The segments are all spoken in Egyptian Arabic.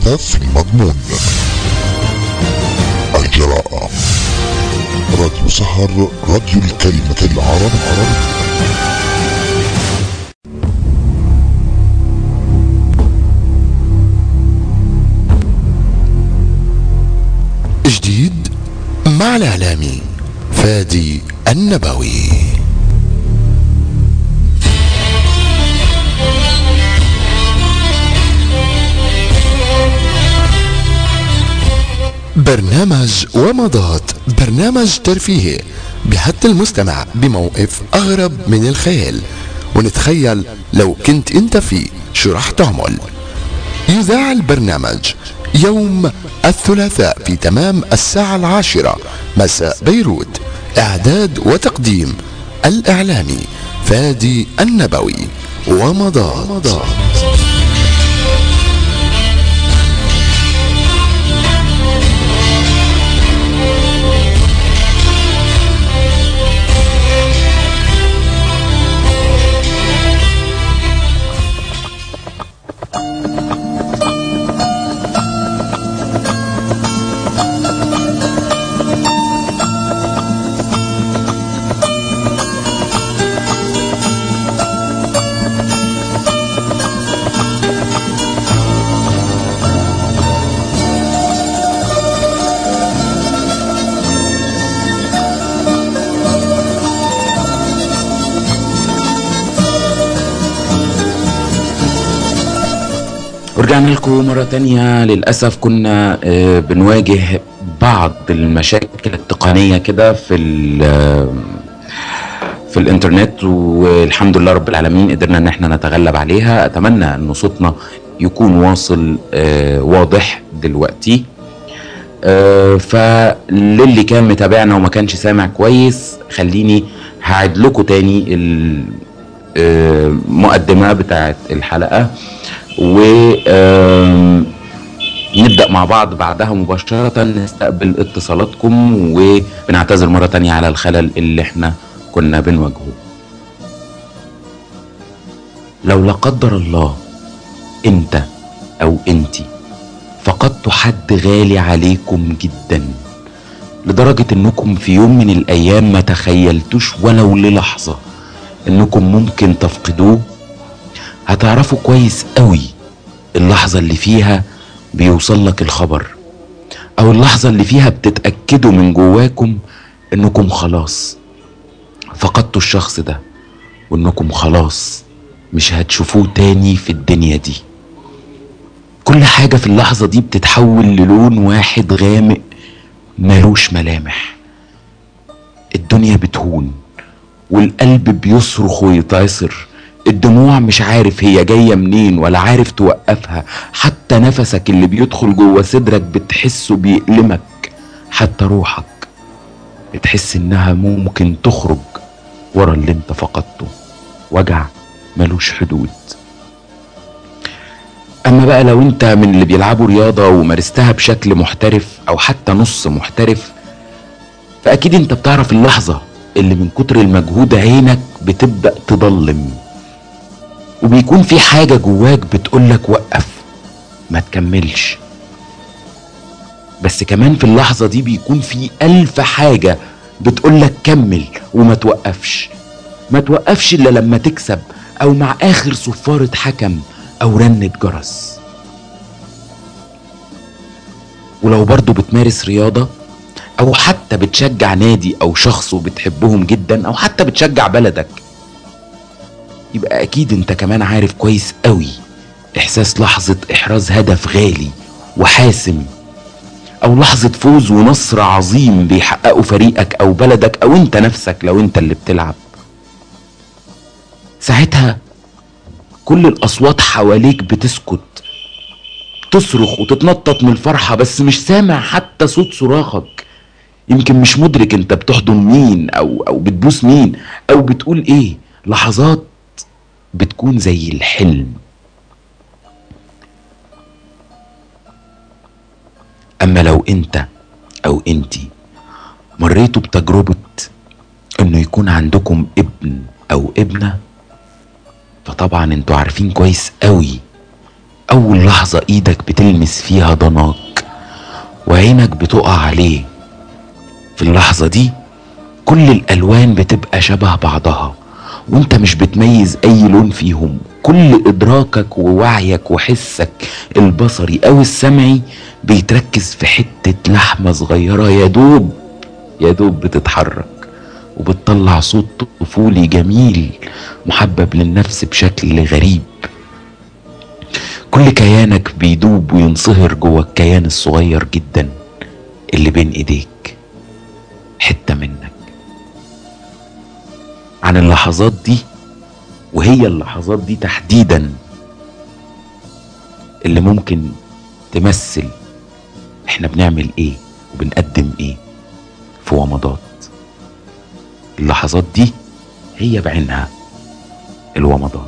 الهدف المضمون الجراءة راديو سهر راديو الكلمة العربية جديد مع الإعلامي فادي النبوي برنامج ومضات برنامج ترفيهي بحث المستمع بموقف أغرب من الخيال ونتخيل لو كنت انت فيه شو رح تعمل يذاع البرنامج يوم الثلاثاء في تمام الساعة العاشرة مساء بيروت إعداد وتقديم الإعلامي فادي النبوي ومضات ورجعنا لكم مرة تانية للأسف كنا آه، بنواجه بعض المشاكل التقنية كده في ال- آه، في الانترنت والحمد لله رب العالمين قدرنا ان احنا نتغلب عليها اتمنى ان صوتنا يكون واصل آه، واضح دلوقتي آه، فللي كان متابعنا وما كانش سامع كويس خليني هعيد لكم تاني المقدمة بتاعت الحلقة و آم، نبدأ مع بعض بعدها مباشرة نستقبل اتصالاتكم وبنعتذر مرة تانية على الخلل اللي احنا كنا بنواجهه لو لا قدر الله انت او انتي فقدتوا حد غالي عليكم جدا لدرجة انكم في يوم من الايام ما تخيلتوش ولو للحظة انكم ممكن تفقدوه هتعرفوا كويس قوي اللحظة اللي فيها بيوصل لك الخبر او اللحظة اللي فيها بتتأكدوا من جواكم انكم خلاص فقدتوا الشخص ده وانكم خلاص مش هتشوفوه تاني في الدنيا دي كل حاجة في اللحظة دي بتتحول للون واحد غامق ملوش ملامح الدنيا بتهون والقلب بيصرخ ويتعصر الدموع مش عارف هي جاية منين ولا عارف توقفها حتى نفسك اللي بيدخل جوه صدرك بتحسه بيألمك حتى روحك بتحس انها ممكن تخرج ورا اللي انت فقدته وجع ملوش حدود اما بقى لو انت من اللي بيلعبوا رياضة ومارستها بشكل محترف او حتى نص محترف فاكيد انت بتعرف اللحظة اللي من كتر المجهود عينك بتبدأ تضلم وبيكون في حاجة جواك بتقولك وقف ما تكملش بس كمان في اللحظة دي بيكون في ألف حاجة بتقولك كمل وما توقفش ما توقفش إلا لما تكسب أو مع آخر صفارة حكم أو رنة جرس ولو برضو بتمارس رياضة أو حتى بتشجع نادي أو شخص وبتحبهم جدا أو حتى بتشجع بلدك يبقى أكيد أنت كمان عارف كويس قوي إحساس لحظة إحراز هدف غالي وحاسم أو لحظة فوز ونصر عظيم بيحققه فريقك أو بلدك أو أنت نفسك لو أنت اللي بتلعب ساعتها كل الأصوات حواليك بتسكت تصرخ وتتنطط من الفرحة بس مش سامع حتى صوت صراخك يمكن مش مدرك انت بتحضن مين او او بتبوس مين او بتقول ايه لحظات بتكون زي الحلم اما لو انت او انتي مريتوا بتجربة انه يكون عندكم ابن او ابنة فطبعا انتوا عارفين كويس قوي اول لحظة ايدك بتلمس فيها ضناك وعينك بتقع عليه في اللحظة دي كل الالوان بتبقى شبه بعضها وانت مش بتميز اي لون فيهم كل ادراكك ووعيك وحسك البصري او السمعي بيتركز في حتة لحمة صغيرة يا دوب يا دوب بتتحرك وبتطلع صوت طفولي جميل محبب للنفس بشكل غريب كل كيانك بيدوب وينصهر جوه الكيان الصغير جدا اللي بين ايديك حتة منك عن اللحظات دي وهي اللحظات دي تحديدا اللي ممكن تمثل احنا بنعمل ايه وبنقدم ايه في ومضات اللحظات دي هي بعينها الومضات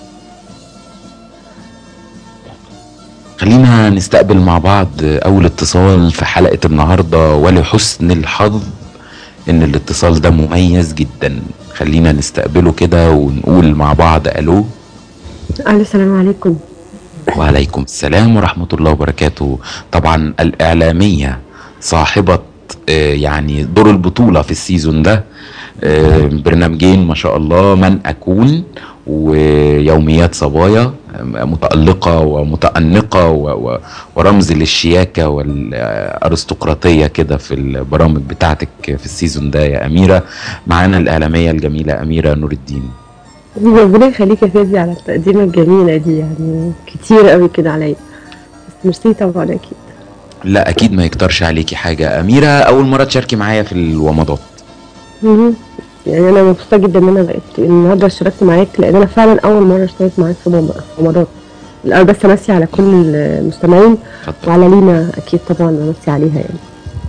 خلينا نستقبل مع بعض اول اتصال في حلقة النهاردة ولحسن الحظ ان الاتصال ده مميز جدا خلينا نستقبله كده ونقول مع بعض الو الو السلام عليكم وعليكم السلام ورحمة الله وبركاته طبعا الإعلامية صاحبة آه، يعني دور البطولة في السيزون ده آه، برنامجين ما شاء الله من أكون ويوميات صبايا آه، متألقة ومتأنقة و- و- ورمز للشياكة والأرستقراطية كده في البرامج بتاعتك في السيزون ده يا أميرة معانا الإعلامية الجميلة أميرة نور الدين ربنا يخليك يا فادي على التقديمه الجميله دي يعني كتير قوي كده عليا بس ميرسي طبعا اكيد لا أكيد ما يكترش عليكي حاجة أميرة أول مرة تشاركي معايا في الومضات مهم. يعني انا مبسوطه جدا ان انا بقيت النهارده اشتركت معاك لان انا فعلا اول مره اشترك معاك في مم- في رمضان الاول بس امسي على كل المستمعين اتفضل وعلى لينا اكيد طبعا امسي عليها يعني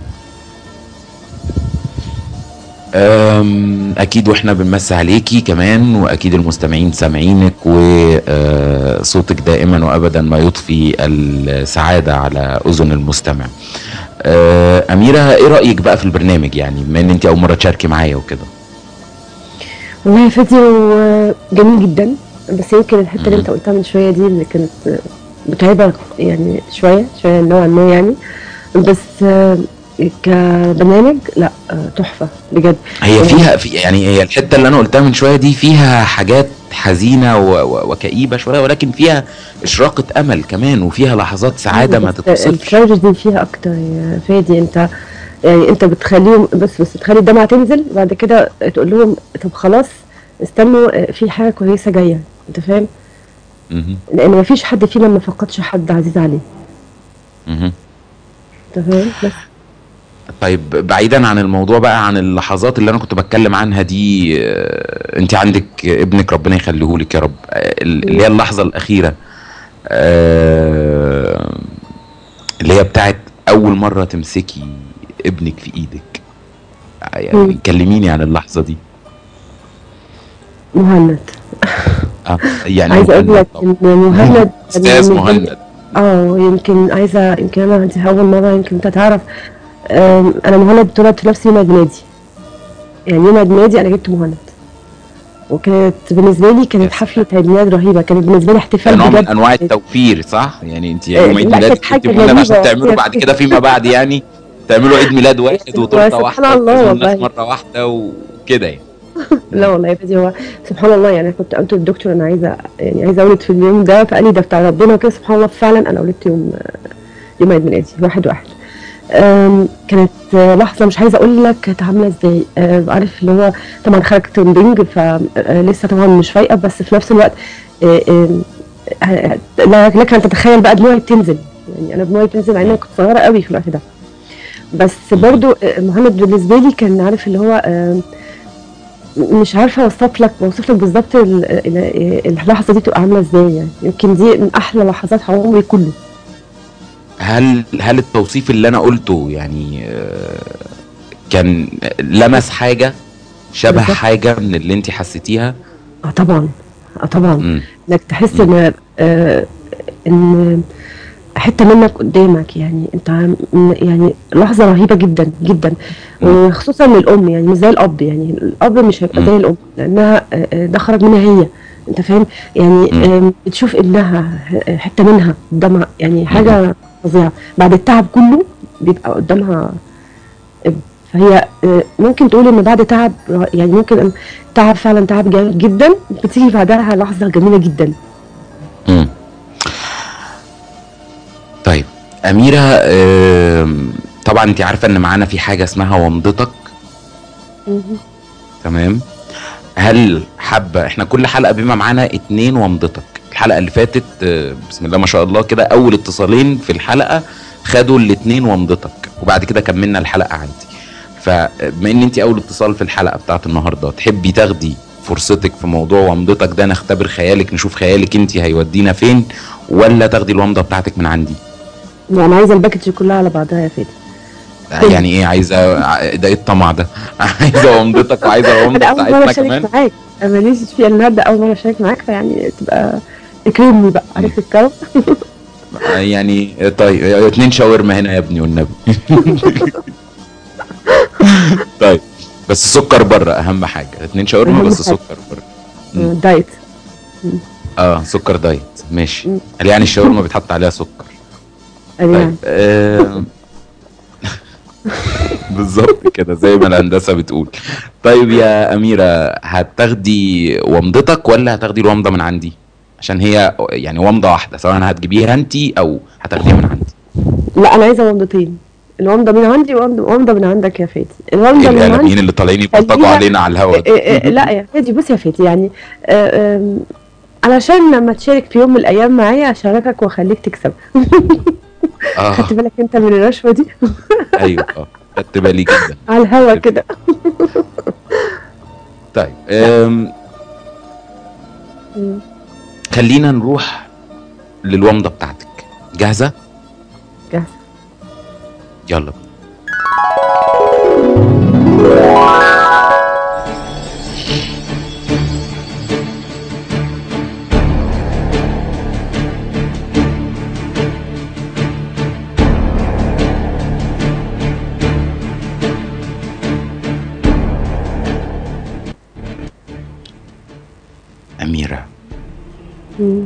أم، اكيد واحنا بنمسي عليكي كمان واكيد المستمعين سامعينك وصوتك دائما وابدا ما يضفي السعاده على اذن المستمع أه، اميره ايه رايك بقى في البرنامج يعني بما ان انت اول مره تشاركي معايا وكده والله يا فادي هو جميل جدا بس يمكن الحته اللي مم. انت قلتها من شويه دي اللي كانت متعبه يعني شويه شويه نوعا ما يعني بس آه، كبرنامج لا آه، تحفه بجد هي فيها في يعني هي الحته اللي انا قلتها من شويه دي فيها حاجات حزينه و- و- وكئيبه شويه ولكن فيها اشراقه امل كمان وفيها لحظات سعاده ما بس تتوصفش التراجيدي فيها اكتر يا فادي انت يعني انت بتخليهم بس بس تخلي الدمعه تنزل بعد كده تقول لهم طب خلاص استنوا آه، في حاجه كويسه جايه انت فاهم مهم. لان ما فيش حد فينا ما فقدش حد عزيز عليه مهم. انت فاهم بس طيب بعيدا عن الموضوع بقى عن اللحظات اللي انا كنت بتكلم عنها دي آه، انت عندك ابنك ربنا يخليه لك يا رب آه، اللي هي اللحظه الاخيره آه، اللي هي بتاعت اول مره تمسكي ابنك في ايدك يعني مم. كلميني عن اللحظه دي مهند آه، يعني عايزه اقول لك طبعاً. ان مهند استاذ بالنسبة لي- مهند اه يمكن عايزه يمكن انا دي اول مره يمكن انت تعرف آم، انا مهند اتولدت في نفس يوم عيد ميلادي يعني يوم عيد ميلادي انا جبت مهند وكانت بالنسبه لي كانت حفله عيد ميلاد رهيبه كانت بالنسبه لي احتفال نوع من بجد انواع التوفير صح يعني انت آه، يوم عيد لا، ميلادك كانت حاجة جبتي مهند عشان غريبة. تعملوا بعد كده فيما بعد يعني تعملوا عيد ميلاد واحد وتورته سبحان واحده الله وتعزموا الناس والله. مره واحده وكده يعني لا والله يا فادي هو سبحان الله يعني كنت قلت للدكتور انا عايزه يعني عايزه اولد في اليوم ده فقال لي ده بتاع ربنا وكده سبحان الله فعلا انا ولدت يوم يوم عيد ميلادي واحد واحد آم، كانت آه، لحظه مش عايزه اقول لك كانت عامله ازاي آه، عارف اللي هو طبعا خرجت ترندنج فلسه طبعا مش فايقه بس في نفس الوقت آه، آم، آه، لا- لك ان تتخيل بقى دموعي بتنزل يعني انا دموعي بتنزل مع إن انا كنت صغيره قوي في الوقت ده بس برضو آه، مهند بالنسبه لي كان عارف اللي هو آم، مش عارفه اوصف لك اوصف لك بالظبط ال- ال- اللحظه دي تبقى عامله ازاي يعني يمكن دي من احلى لحظات عمري كله هل هل التوصيف اللي انا قلته يعني آه، كان لمس حاجه شبه بالظبط. حاجه من اللي انت حسيتيها اه طبعا اه طبعا مم. انك تحس ان آه ان حته منك قدامك يعني انت عم- يعني لحظه رهيبه جدا جدا مم. وخصوصا للام يعني مش زي الاب يعني الاب مش هيبقى مم. زي الام لانها آه، آه، ده خرج منها هي انت فاهم يعني مم. آم، بتشوف ابنها ح- حته منها قدامها يعني حاجه فظيعه بعد التعب كله بيبقى قدامها ابن فهي آه، ممكن تقول ان بعد تعب يعني ممكن تعب فعلا تعب جامد جدا بتيجي بعدها لحظه جميله جدا مم. طيب أميرة آم، طبعا انت عارفة ان معانا في حاجة اسمها ومضتك تمام هل حابة احنا كل حلقة بما معانا اتنين ومضتك الحلقة اللي فاتت آه، بسم الله ما شاء الله كده اول اتصالين في الحلقة خدوا الاتنين ومضتك وبعد كده كملنا الحلقة عادي فبما ان انت اول اتصال في الحلقة بتاعت النهاردة تحبي تاخدي فرصتك في موضوع ومضتك ده نختبر خيالك نشوف خيالك انت هيودينا فين ولا تاخدي الومضة بتاعتك من عندي انا عايزه الباكج كلها على بعضها يا فادي يعني ايه عايزه ع- ده ايه الطمع ده عايزه ومضتك وعايزه انا الومضه اول مره بتاعتنا اشارك كمان معاك انا ماليش فيها النهارده اول مره اشارك معاك فيعني تبقى تكرمني بقى عارف الكرم يعني طيب اتنين شاورما هنا يا ابني والنبي طيب بس سكر بره اهم حاجه اتنين شاورما أهم بس حاجة. سكر بره مم. دايت اه سكر دايت ماشي مم. قال يعني الشاورما بيتحط عليها سكر يعني طيب آه... بالظبط كده زي ما الهندسه بتقول طيب يا اميره هتاخدي ومضتك ولا هتاخدي الومضه من عندي عشان هي يعني ومضه واحده سواء هتجيبيها انت او هتاخديها من عندي لا انا عايزه ومضتين الومضه من عندي وومضه ومضة من عندك يا فادي الومضه ايه اللي من عندي الاعلاميين اللي طالعين يبلطجوا خليها- علينا على الهوا إيه إيه إيه لا يا فادي بص يا فادي يعني آه، آم، علشان لما تشارك في يوم من الايام معايا اشاركك واخليك تكسب اه خدت بالك انت من الرشوه دي ايوه اه خدت بالي جدا على الهوا كده طيب آم، مم. خلينا نروح للومضه بتاعتك جاهزه جاهزه يلا بينا. أميرة مم.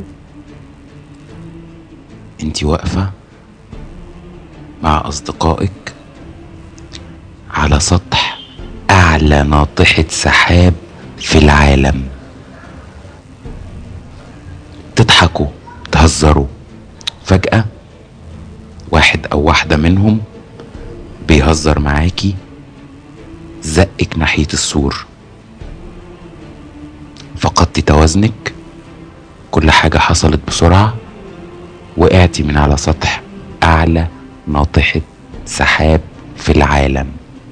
انت واقفة مع أصدقائك على سطح أعلى ناطحة سحاب في العالم تضحكوا تهزروا فجأة واحد أو واحدة منهم بيهزر معاكي زقك ناحية السور فقدتي توازنك كل حاجة حصلت بسرعة وقعتي من على سطح أعلى ناطحة سحاب في العالم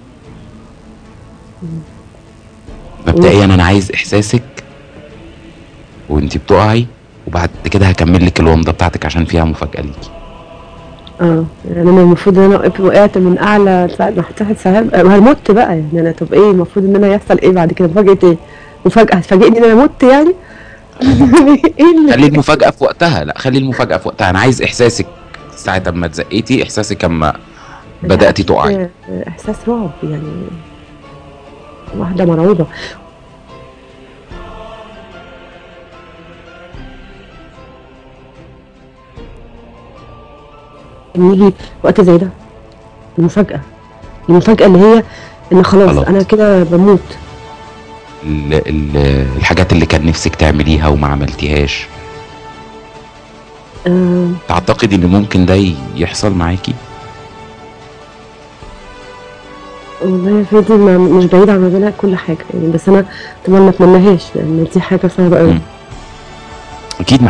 مبدئيا أنا عايز إحساسك وانتي بتقعي وبعد كده هكمل لك الومضة بتاعتك عشان فيها مفاجأة ليكي اه يعني انا المفروض ان انا وقفت- وقعت من اعلى ناحيه سحاب آه، هموت بقى يعني انا طب ايه المفروض ان انا يحصل ايه بعد كده مفاجاه ايه مفاجاه هتفاجئني ان انا مت يعني ايه اللي خلي المفاجأة في وقتها لا خلي المفاجأة في وقتها أنا عايز إحساسك ساعة ما اتزقيتي إحساسك أما بدأتي تقعي آه، احساس رعب يعني واحده مرعوبه إن يجي وقت زي ده المفاجأة المفاجأة اللي هي ان خلاص خلاص. انا كده بموت ال- ال- الحاجات اللي كان نفسك تعمليها وما عملتيهاش آه تعتقدي ان ممكن ده ي- يحصل معاكي والله يا فادي ما مش بعيد عن ربنا كل حاجة يعني بس انا طبعا ما اتمناهاش لان دي حاجة صعبة قوي مم. اكيد ما